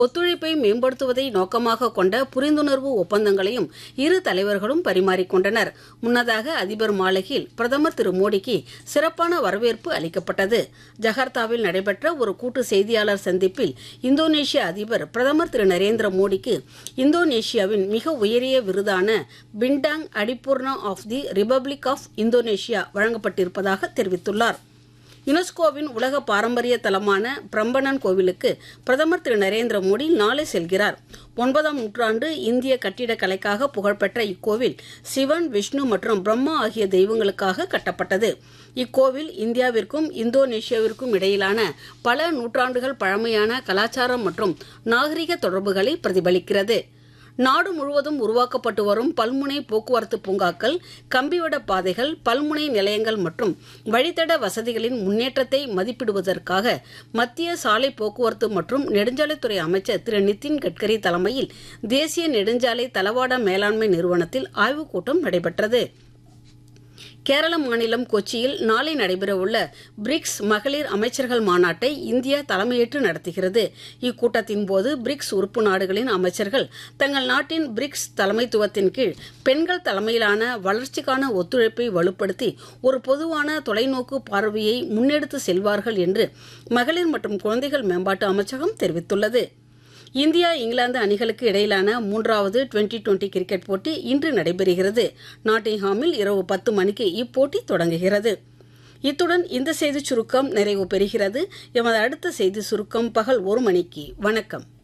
ஒத்துழைப்பை மேம்படுத்துவதை நோக்கமாக கொண்ட புரிந்துணர்வு ஒப்பந்தங்களையும் இரு தலைவர்களும் பரிமாறிக்கொண்டனர் முன்னதாக அதிபர் மாளிகையில் பிரதமர் திரு மோடிக்கு சிறப்பான வரவேற்பு அளிக்கப்பட்டது ஜகார்த்தாவில் நடைபெற்ற ஒரு கூட்டு செய்தியாளர் சந்திப்பில் இந்தோனேஷிய அதிபர் பிரதமர் திரு நரேந்திர மோடிக்கு இந்தோனேஷியாவின் மிக உயரிய விருதான Bintang Adipurna of the Republic of Indonesia வழங்கப்பட்டிருப்பதாக தெரிவித்துள்ளார் யுனெஸ்கோவின் உலக பாரம்பரிய தலமான பிரம்பனன் கோவிலுக்கு பிரதமர் திரு நரேந்திர மோடி நாளை செல்கிறார் ஒன்பதாம் நூற்றாண்டு இந்திய கட்டிடக்கலைக்காக புகழ்பெற்ற இக்கோவில் சிவன் விஷ்ணு மற்றும் பிரம்மா ஆகிய தெய்வங்களுக்காக கட்டப்பட்டது இக்கோவில் இந்தியாவிற்கும் இந்தோனேஷியாவிற்கும் இடையிலான பல நூற்றாண்டுகள் பழமையான கலாச்சாரம் மற்றும் நாகரிக தொடர்புகளை பிரதிபலிக்கிறது நாடு முழுவதும் உருவாக்கப்பட்டு வரும் பல்முனை போக்குவரத்து பூங்காக்கள் கம்பிவட பாதைகள் பல்முனை நிலையங்கள் மற்றும் வழித்தட வசதிகளின் முன்னேற்றத்தை மதிப்பிடுவதற்காக மத்திய சாலை போக்குவரத்து மற்றும் நெடுஞ்சாலைத்துறை அமைச்சர் திரு நிதின் கட்கரி தலைமையில் தேசிய நெடுஞ்சாலை தளவாட மேலாண்மை நிறுவனத்தில் ஆய்வுக் கூட்டம் நடைபெற்றது கேரள மாநிலம் கொச்சியில் நாளை நடைபெறவுள்ள பிரிக்ஸ் மகளிர் அமைச்சர்கள் மாநாட்டை இந்தியா தலைமையேற்று நடத்துகிறது இக்கூட்டத்தின் போது பிரிக்ஸ் உறுப்பு நாடுகளின் அமைச்சர்கள் தங்கள் நாட்டின் பிரிக்ஸ் தலைமைத்துவத்தின் கீழ் பெண்கள் தலைமையிலான வளர்ச்சிக்கான ஒத்துழைப்பை வலுப்படுத்தி ஒரு பொதுவான தொலைநோக்கு பார்வையை முன்னெடுத்து செல்வார்கள் என்று மகளிர் மற்றும் குழந்தைகள் மேம்பாட்டு அமைச்சகம் தெரிவித்துள்ளது இந்தியா இங்கிலாந்து அணிகளுக்கு இடையிலான மூன்றாவது டுவெண்டி டுவெண்டி கிரிக்கெட் போட்டி இன்று நடைபெறுகிறது நாட்டிங்ஹாமில் இரவு பத்து மணிக்கு இப்போட்டி தொடங்குகிறது இத்துடன் இந்த செய்திச் சுருக்கம் நிறைவு பெறுகிறது எமது அடுத்த செய்தி சுருக்கம் பகல் ஒரு மணிக்கு வணக்கம்